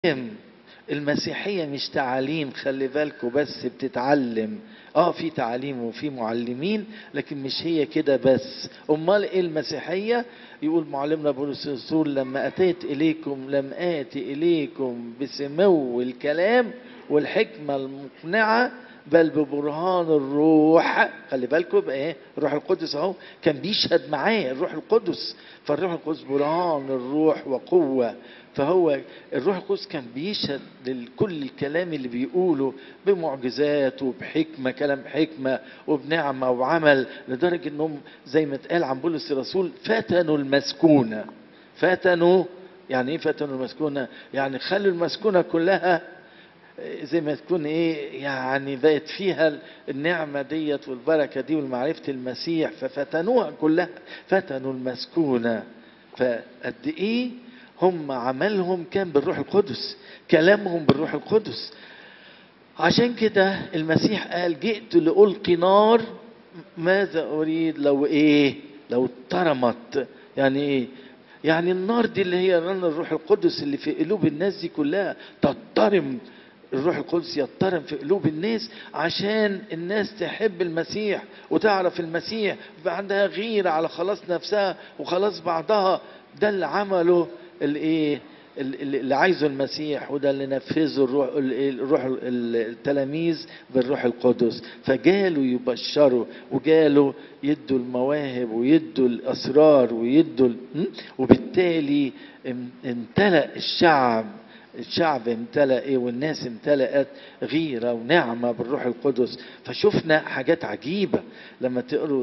المسيحية مش تعاليم خلي بالكوا بس بتتعلم اه في تعاليم وفي معلمين لكن مش هي كده بس امال ايه المسيحية يقول معلمنا بولس الرسول لما اتيت اليكم لم اتي اليكم بسمو الكلام والحكمة المقنعة بل ببرهان الروح خلي بالكم بقى ايه الروح القدس اهو كان بيشهد معاه الروح القدس فالروح القدس برهان الروح وقوه فهو الروح القدس كان بيشهد لكل الكلام اللي بيقوله بمعجزات وبحكمه كلام حكمه وبنعمه وعمل لدرجه انهم زي ما اتقال عن بولس الرسول فتنوا المسكونه فتنوا يعني ايه فتنوا المسكونه؟ يعني خلوا المسكونه كلها زي ما تكون ايه يعني بقت فيها النعمة ديت والبركة دي والمعرفة المسيح ففتنوها كلها فتنوا المسكونة فقد ايه هم عملهم كان بالروح القدس كلامهم بالروح القدس عشان كده المسيح قال جئت لألقي نار ماذا أريد لو إيه لو اترمت يعني إيه يعني النار دي اللي هي رن الروح القدس اللي في قلوب الناس دي كلها تضطرم الروح القدس يضطرم في قلوب الناس عشان الناس تحب المسيح وتعرف المسيح يبقى عندها غيرة على خلاص نفسها وخلاص بعضها ده اللي عمله الايه اللي عايزه المسيح وده اللي نفذه الروح الروح التلاميذ بالروح القدس فجالوا يبشروا وجالوا يدوا المواهب ويدوا الاسرار ويدوا وبالتالي امتلأ الشعب الشعب امتلأ ايه والناس امتلأت غيرة ونعمة بالروح القدس فشفنا حاجات عجيبة لما تقروا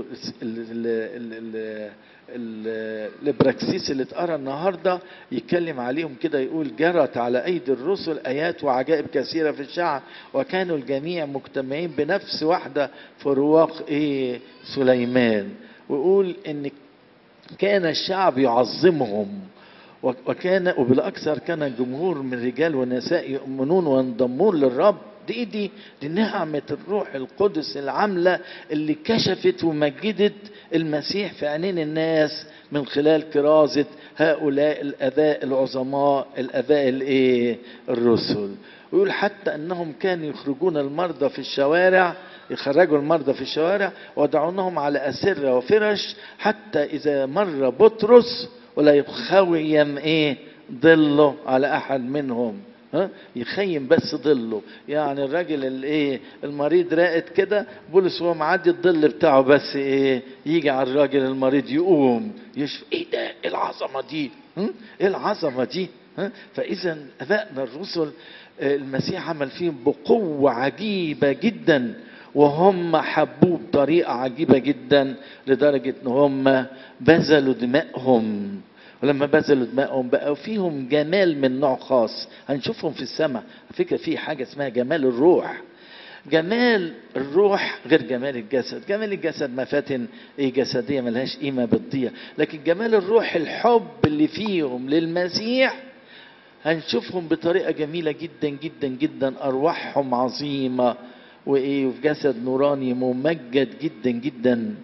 الابراكسيس اللي اتقرا النهارده يتكلم عليهم كده يقول جرت على ايدي الرسل ايات وعجائب كثيره في الشعب وكانوا الجميع مجتمعين بنفس واحده في رواق ايه سليمان ويقول ان كان الشعب يعظمهم وكان وبالاكثر كان الجمهور من رجال ونساء يؤمنون وينضمون للرب دي دي دي نعمة الروح القدس العاملة اللي كشفت ومجدت المسيح في عينين الناس من خلال كرازة هؤلاء الآباء العظماء الآباء الإيه الرسل ويقول حتى أنهم كانوا يخرجون المرضى في الشوارع يخرجوا المرضى في الشوارع ودعونهم على أسرة وفرش حتى إذا مر بطرس ولا يخويم إيه ظله على أحد منهم ها يخيم بس ظله يعني الراجل الايه المريض راقد كده بولس وهو معدي الظل بتاعه بس ايه يجي على الراجل المريض يقوم يشوف ايه ده ايه العظمه دي ايه العظمه دي ها فاذا ابائنا الرسل المسيح عمل فيهم بقوه عجيبه جدا وهم حبوه بطريقه عجيبه جدا لدرجه ان هم بذلوا دمائهم ولما بذلوا دمائهم بقوا فيهم جمال من نوع خاص هنشوفهم في السماء على فكره في حاجه اسمها جمال الروح جمال الروح غير جمال الجسد جمال الجسد مفاتن ايه جسديه ملهاش قيمه بتضيع لكن جمال الروح الحب اللي فيهم للمسيح هنشوفهم بطريقه جميله جدا جدا جدا ارواحهم عظيمه وايه وفي جسد نوراني ممجد جدا جدا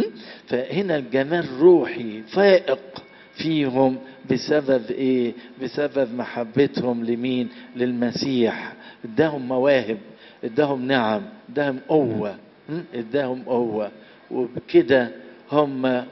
فهنا الجمال روحي فائق فيهم بسبب ايه بسبب محبتهم لمين للمسيح اداهم مواهب اداهم نعم اداهم قوة اداهم قوة وبكده هم آه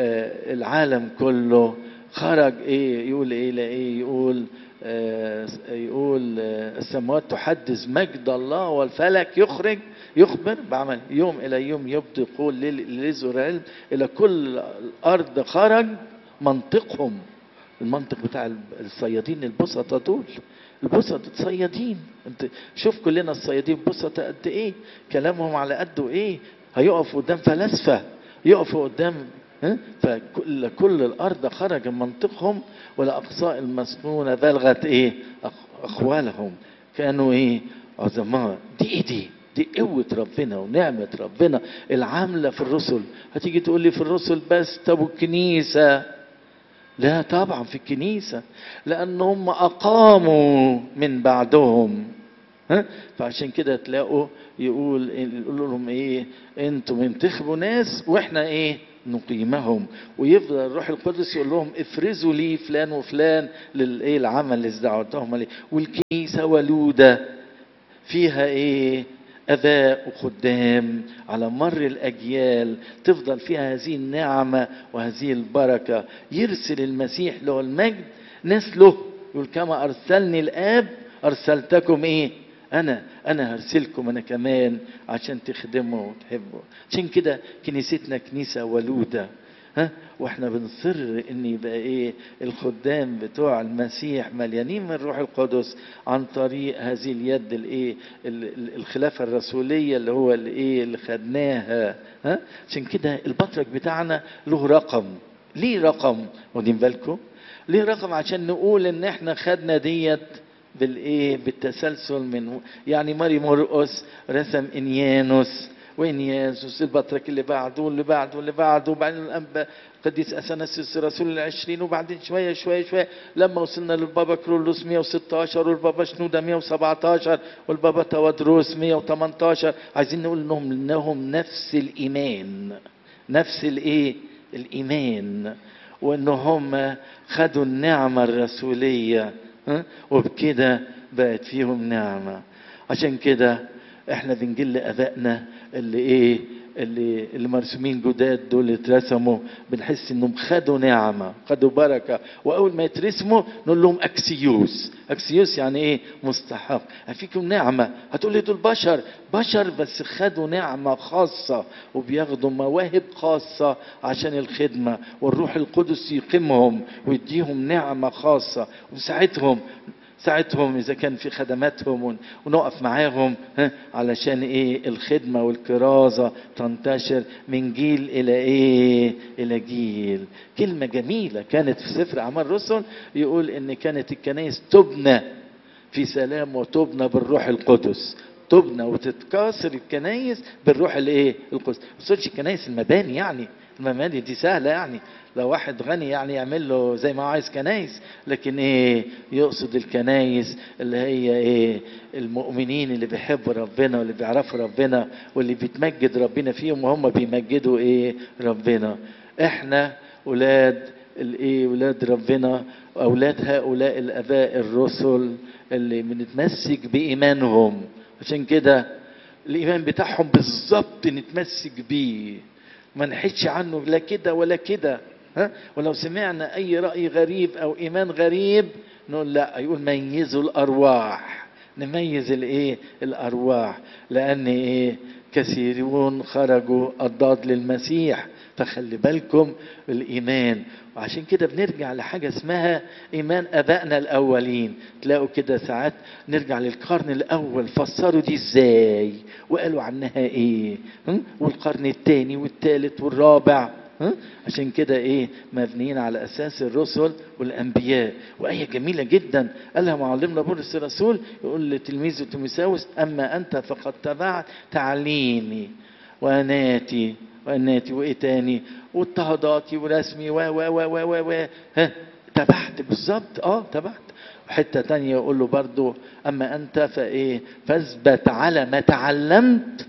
العالم كله خرج ايه يقول ايه لا ايه يقول آه يقول آه السماوات تحدث مجد الله والفلك يخرج يخبر بعمل يوم الى يوم يبدو يقول لإسرائيل الى كل الارض خرج منطقهم المنطق بتاع الصيادين البسطة دول البسطة صيادين انت شوف كلنا الصيادين بسطة قد ايه كلامهم على قده ايه هيقفوا قدام فلاسفة يقفوا قدام ها؟ فكل كل الارض خرج من منطقهم والاقصاء المسنونة بلغت ايه اقوالهم كانوا ايه عظماء دي ايه دي دي قوة ربنا ونعمة ربنا العاملة في الرسل هتيجي تقول لي في الرسل بس طب الكنيسة لا طبعا في الكنيسة لأن هم أقاموا من بعدهم ها؟ فعشان كده تلاقوا يقول يقول لهم ايه انتوا منتخبوا ناس واحنا ايه نقيمهم ويفضل الروح القدس يقول لهم افرزوا لي فلان وفلان للايه العمل اللي دعوتهم عليه والكنيسه ولوده فيها ايه اباء وخدام على مر الاجيال تفضل فيها هذه النعمه وهذه البركه يرسل المسيح له المجد نسله يقول كما ارسلني الاب ارسلتكم ايه انا انا هرسلكم انا كمان عشان تخدموا وتحبوا عشان كده كنيستنا كنيسه ولوده ها واحنا بنصر ان يبقى ايه الخدام بتوع المسيح مليانين من الروح القدس عن طريق هذه اليد الايه الخلافه الرسوليه اللي هو الايه اللي خدناها ها عشان كده البطرك بتاعنا له رقم ليه رقم واخدين بالكم ليه رقم عشان نقول ان احنا خدنا ديت بالايه بالتسلسل من يعني ماري مرقس رسم انيانوس وانيانوس البطرك اللي بعده واللي بعده واللي بعده وبعدين الانبا قديس اثناسيوس رسول العشرين وبعدين شويه شويه شويه لما وصلنا للبابا كرولوس 116 والبابا شنوده 117 والبابا توادروس 118 عايزين نقول انهم انهم نفس الايمان نفس الايه الايمان وان هم خدوا النعمه الرسوليه وبكده بقت فيهم نعمة عشان كده احنا بنجل ابائنا اللي ايه اللي اللي مرسومين جداد دول اترسموا بنحس انهم خدوا نعمه خدوا بركه واول ما يترسموا نقول لهم اكسيوس اكسيوس يعني ايه مستحق فيكم نعمه هتقول لي دول بشر بشر بس خدوا نعمه خاصه وبياخدوا مواهب خاصه عشان الخدمه والروح القدس يقيمهم ويديهم نعمه خاصه وساعتهم ساعتهم اذا كان في خدماتهم ونقف معاهم ها علشان ايه الخدمه والكرازه تنتشر من جيل الى ايه الى جيل كلمه جميله كانت في سفر اعمال الرسل يقول ان كانت الكنائس تبنى في سلام وتبنى بالروح القدس تبنى وتتكاثر الكنائس بالروح الايه القدس ما تقصدش الكنائس المباني يعني المباني دي سهله يعني لو واحد غني يعني يعمل له زي ما هو عايز كنايس لكن ايه يقصد الكنايس اللي هي ايه المؤمنين اللي بيحبوا ربنا واللي بيعرفوا ربنا واللي بيتمجد ربنا فيهم وهم بيمجدوا ايه ربنا احنا اولاد الايه اولاد ربنا اولاد هؤلاء الاباء الرسل اللي بنتمسك بايمانهم عشان كده الايمان بتاعهم بالظبط نتمسك بيه ما نحدش عنه لا كده ولا كده ها ولو سمعنا اي راي غريب او ايمان غريب نقول لا يقول ميزوا الارواح نميز الايه الارواح لان ايه كثيرون خرجوا اضداد للمسيح فخلي بالكم الايمان وعشان كده بنرجع لحاجه اسمها ايمان ابائنا الاولين تلاقوا كده ساعات نرجع للقرن الاول فسروا دي ازاي وقالوا عنها ايه والقرن الثاني والثالث والرابع عشان كده ايه مبنيين على اساس الرسل والانبياء وايه جميله جدا قالها معلمنا بولس الرسول يقول لتلميذه تيموثاوس اما انت فقد تبعت تعليمي واناتي واناتي وايه تاني واضطهاداتي ورسمي و و و و و و ها تبعت بالظبط اه تبعت وحته تانية يقول له برضو اما انت فايه فاثبت على ما تعلمت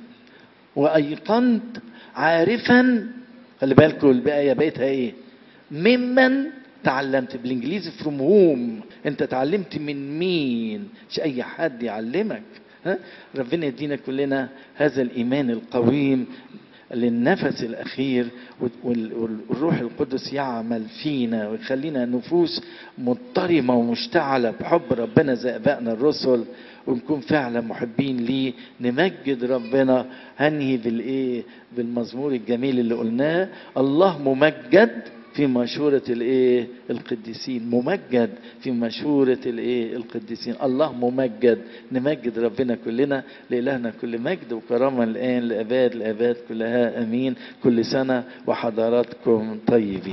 وايقنت عارفا خلي بالكم الباقيه بقيتها ايه ممن تعلمت بالانجليزي فروم هوم انت اتعلمت من مين مش اي حد يعلمك ها ربنا يدينا كلنا هذا الايمان القويم للنفس الاخير والروح القدس يعمل فينا ويخلينا نفوس مضطرمه ومشتعله بحب ربنا زي ابائنا الرسل ونكون فعلا محبين ليه نمجد ربنا هنهي بالايه بالمزمور الجميل اللي قلناه الله ممجد في مشورة الايه القديسين ممجد في مشورة الايه القديسين الله ممجد نمجد ربنا كلنا لإلهنا كل مجد وكرامة الآن لأباد الآباد كلها أمين كل سنة وحضراتكم طيبين